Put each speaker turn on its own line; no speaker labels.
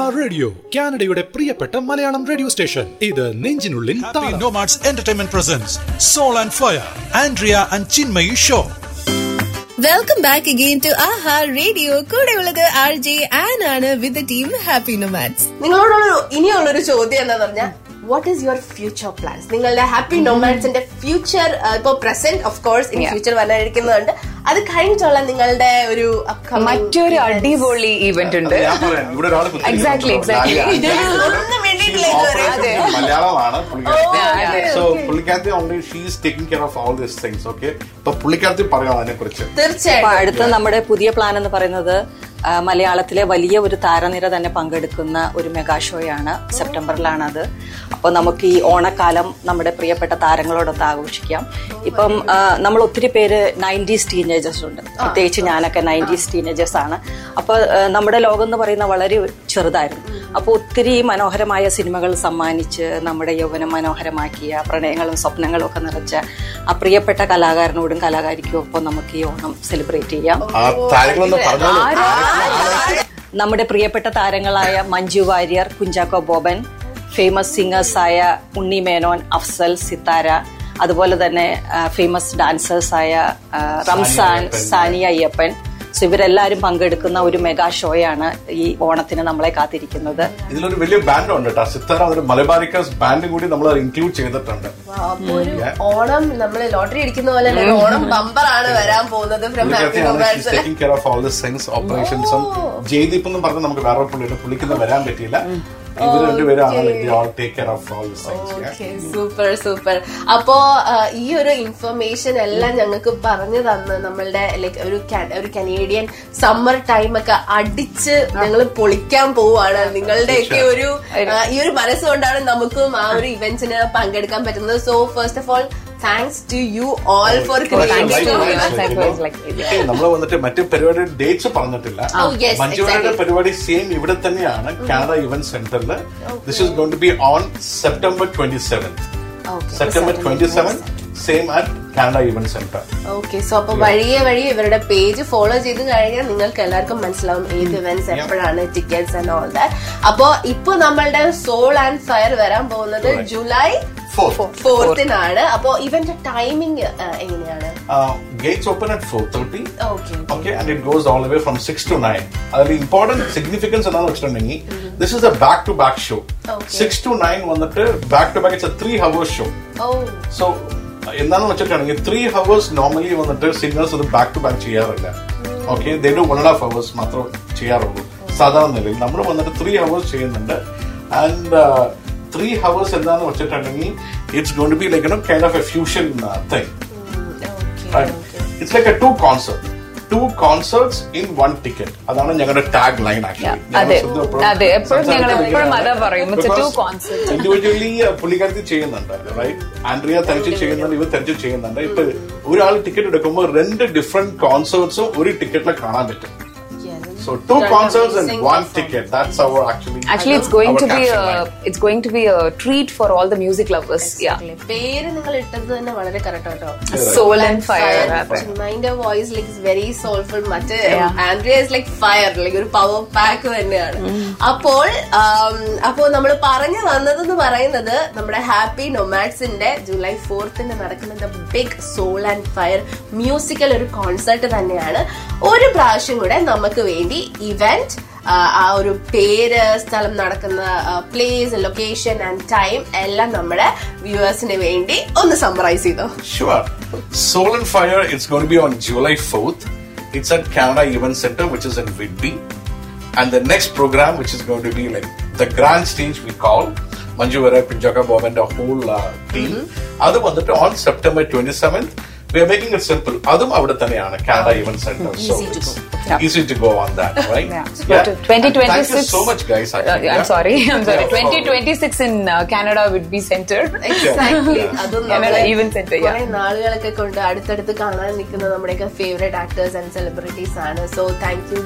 ആഹാ radio കാനഡയുടെ പ്രിയപ്പെട്ട Malayalam radio station ഇത് നെഞ്ചിനുള്ളിൽ
Happy
താളം
Nomads Entertainment presents Soul and Fire, Andrea and Chinmayi Show.
Welcome back again to Aaha radio കൂടെയുള്ളത് R J Ann ആണ് with the team happy nomads
നിങ്ങളോടുള്ള ഇനിയുള്ളൊരു ചോദ്യം എന്താ പറഞ്ഞാൽ what is your future plans നിങ്ങളുടെ ഹാപ്പി നൊമാൻസിന്റെ ഫ്യൂച്ചർ ഇപ്പൊ പ്രസന്റ് ഓഫ് കോഴ്സ് ഇനി ഫ്യൂച്ചർ വരാനിരിക്കുന്നുണ്ട് അത് കഴിഞ്ഞിട്ടുള്ള നിങ്ങളുടെ ഒരു upcoming
മറ്റൊരു
events.
അടിപൊളി ഇവന്റ് ഉണ്ട്
ഞാൻ പറയാം ഇവിടെ ഒരാൾ
Exactly, exactly.
ഒന്നും വേണ്ടിയിട്ടില്ല ഇതുവരെ.
അതെ.
മലയാളമാണ്
അതെ.
പുള്ളിക്കാരത്തി സോ പുള്ളിക്കാരത്തി only she's taking care of all these things okay അപ്പൊ പുള്ളിക്കാരത്തി പറയാം അതിനെ കുറിച്ച്
അപ്പൊ
തീർച്ചയായിട്ടും
അടുത്ത നമ്മുടെ പുതിയ പ്ലാൻ എന്ന് പറയുന്നത് ആ, മലയാളത്തിലെ വലിയ ഒരു താരനിര തന്നെ പങ്കെടുക്കുന്ന ഒരു മെഗാ ഷോയാണ് സെപ്റ്റംബറിലാണ് അത് അപ്പോൾ നമുക്ക് ഈ ഓണക്കാലം നമ്മുടെ പ്രിയപ്പെട്ട താരങ്ങളോടൊത്ത് ആഘോഷിക്കാം ഇപ്പം ആ, നമ്മൾ ഒത്തിരി പേര് നയൻറ്റീസ് ടീനേജേഴ്സ് ഉണ്ട് പ്രത്യേകിച്ച് ഞാനൊക്കെ നയൻറ്റീസ് ടീനേജേഴ്സ് ആണ് അപ്പോൾ നമ്മുടെ ലോകം എന്ന് പറയുന്ന വളരെ ചെറുതായിരുന്നു അപ്പോൾ ഒത്തിരി മനോഹരമായ സിനിമകൾ സമ്മാനിച്ച് നമ്മുടെ യൗവനം മനോഹരമാക്കിയ പ്രണയങ്ങളും സ്വപ്നങ്ങളും ഒക്കെ നിറച്ച ആ പ്രിയപ്പെട്ട കലാകാരനോടും കലാകാരിക്കും ഒപ്പം നമുക്ക് ഈ ഓണം സെലിബ്രേറ്റ് ചെയ്യാം
ആ താരങ്ങളൊന്ന് പറഞ്ഞോളൂ
നമ്മുടെ പ്രിയപ്പെട്ട താരങ്ങളായ മഞ്ജു വാര്യർ കുഞ്ചാക്കോ ബോബൻ ഫേമസ് സിംഗേഴ്സായ ഉണ്ണി മേനോൻ അഫ്സൽ സിത്താര അതുപോലെ തന്നെ ഫേമസ് ഡാൻസേഴ്സായ ആ, റംസാൻ
അയ്യപ്പൻ.
സാനിയ അയ്യപ്പൻ സോ ഇവരെല്ലാവരും പങ്കെടുക്കുന്ന ഒരു മെഗാ ഷോയാണ് ഈ ഓണത്തിന് നമ്മളെ കാത്തിരിക്കുന്നത്
ഇതിലൊരു വലിയ ബാൻഡ് ഉണ്ട് കേട്ടോ സിത്താര ഒരു മലബാരിക്കസ് ബാൻഡും കൂടി നമ്മൾ ഇൻക്ലൂഡ് ചെയ്തിട്ടുണ്ട്
അപ്പൊ ഒരു ഓണം നമ്മള് ലോട്ടറി അടിക്കുന്ന പോലെ തന്നെ ഒരു ഓണം ബമ്പർ ആണ് വരാൻ പോകുന്നത് ഫ്രം ഹാപ്പി
പുള്ളിക്കാരത്തിയാണ് she's
nomads
taking care of all this things ഓപ്പറേഷൻസും ജയ്ദീപ് എന്നും പറഞ്ഞ് നമുക്ക് വേറെ പുള്ളിയുടെ പുള്ളിക്കൊന്നും വരാൻ പറ്റിയില്ല ഇവർ രണ്ടുപേരാണ് all take care of all this things
super super അപ്പോ ആ, ഈ ഒരു ഇൻഫർമേഷൻ എല്ലാം ഞങ്ങൾക്ക് പറഞ്ഞു തന്ന് നമ്മളുടെ ലൈക്ക് ഒരു ca- ഒരു കനേഡിയൻ സമ്മർ ടൈം ഒക്കെ അടിച്ച് ഞങ്ങൾ പൊളിക്കാൻ പോവാണ് നിങ്ങളുടെയൊക്കെ ഒരു ആ, ഈ ഒരു മനസ്സുകൊണ്ടാണ് നമുക്കും ആ ഒരു ഇവന്റ്സിന് പങ്കെടുക്കാൻ പറ്റുന്നത് so first of all thanks to you all for
നമ്മൾ വന്നിട്ട് മറ്റു പരിപാടി ഡേറ്റ്സ് പറഞ്ഞിട്ടില്ല
Oh, yes,
മഞ്ജുവാരുടെ
exactly.
പരിപാടി സെയിം ഇവിടെ തന്നെയാണ് കാനഡ ഇവന്റ് സെന്ററിൽ this is gonna be on September twenty seven September twenty seven same at Canada event centre
okay so അപ്പൊ വഴിയെ വഴി ഇവരുടെ പേജ് ഫോളോ ചെയ്ത് കഴിഞ്ഞാൽ നിങ്ങൾക്ക് എല്ലാവർക്കും മനസ്സിലാവും ഏത് ഇവന്റ്സ് എപ്പോഴാണ് ടിക്കറ്റ്സ് ആൻഡ് ഓൾ ദാറ്റ് അപ്പോ ഇപ്പൊ നമ്മളുടെ സോൾ ആൻഡ് ഫയർ വരാൻ പോകുന്നത് ജൂലൈ ഫോർത്തിനാണ് അപ്പോ ഇവന്റെ ടൈമിംഗ് എങ്ങനെയാണ്
gates open at four thirty
okay
okay and it goes all way from six to nine അതിൽ ഇമ്പോർട്ടന്റ് സിഗ്നിഫിക്കൻസ് എന്താണെന്ന് വെച്ചിട്ടുണ്ടെങ്കിൽ this is a back to back show
Okay.
Six to nine വന്നിട്ട് back to back it's a three hours show
oh
so എന്താന്ന് വെച്ചിട്ടുണ്ടെങ്കിൽ three hours normally വന്നിട്ട് singers അത് back to back ചെയ്യാറില്ല okay they do one and half hours മാത്രം ചെയ്യാറുള്ളൂ സാധാരണ നിലയിൽ നമ്മൾ വന്നിട്ട് ത്രീ ഹവേഴ്സ് ചെയ്യുന്നുണ്ട് ആൻഡ് ത്രീ ഹവേഴ്സ് എന്താന്ന് വെച്ചിട്ടുണ്ടെങ്കിൽ it's gonna be like kind of a fusion thing it's like a two concert two concerts in one ticket അതാണ് ഞങ്ങളുടെ ടാഗ് ലൈൻ
അതെ. അതെ, എപ്പോഴും ഞങ്ങൾ എപ്പോഴും അതാ പറയും. It's a two concerts.
Individually പുള്ളിക്കാരത്തി ചെയ്യുന്നുണ്ട് റൈറ്റ് ആൻഡ്രിയ തനിച്ച് ചെയ്യുന്നുണ്ട് ഇവർ തനിച്ച് ചെയ്യുന്നുണ്ട് ഇപ്പൊ ഒരാൾ ടിക്കറ്റ് എടുക്കുമ്പോൾ രണ്ട് ഡിഫറെന്റ് കോൺസേർട്സും ഒരു ടിക്കറ്റിൽ കാണാൻ പറ്റും so two concerts and one ticket that's our actually
Actually, it's going to be a it's going to be a treat for all the music lovers. Yeah.
പേര് നിങ്ങൾ ഇട്ടത് തന്നെ വളരെ കറക്റ്റ് കേട്ടോ
Soul and fire. അതെ.
Mind voice like very soulful മറ്റ് Andrea is like fire like ഒരു power pack തന്നെയാണ് അപ്പോൾ ആം, അപ്പോൾ നമ്മൾ പറഞ്ഞു വന്നതെന്ന് പറയുന്നത് നമ്മുടെ ഹാപ്പി നൊമാഡ്സിന്റെ ജൂലൈ ഫോർത്തിന് നടക്കുന്ന big soul and fire musical ഒരു കോൺസെർട്ട് തന്നെയാണ് ഒരു പ്രാവശ്യം കൂടെ നമുക്ക് വേണ്ടി ഇവന്റ് ആ ഒരു പേര് സ്ഥലം നടക്കുന്ന പ്ലേസ് ലൊക്കേഷൻ ആൻഡ് ടൈം എല്ലാം നമ്മുടെ വ്യൂവേഴ്സിന് വേണ്ടി ഒന്ന് സമ്മറൈസ് ചെയ്തോ
Sure. Soul and Fire, it's going to be on July 4th. It's at Canada Event Center, which is in Whitby. And the next program, which is going to be like the grand stage we call, Manju Vera, Pinjaka Bob and the whole uh, team. അത് വന്നിട്ട് on September 27th. We are making it simple. അതും അവിടെ തന്നെയാണ് Canada Event Center. So
Easy to
it's
go.
easy to go on that, right?
Yeah. So to 2026
Thank you so much, guys.
Uh,
actually.
I'm
Yeah.
sorry. I'm sorry.
Yeah, no problem.
2026 in uh, Canada would be center.
Exactly അതും
Canada
നമ്മളെ
Event Center, yeah.
കുറെ നാളുകളൊക്കെ കൊണ്ട് അടുത്തടുത്ത് കാണാൻ നിൽക്കുന്ന നമ്മുടെയൊക്കെ favourite actors and celebrities ആണ് so thank U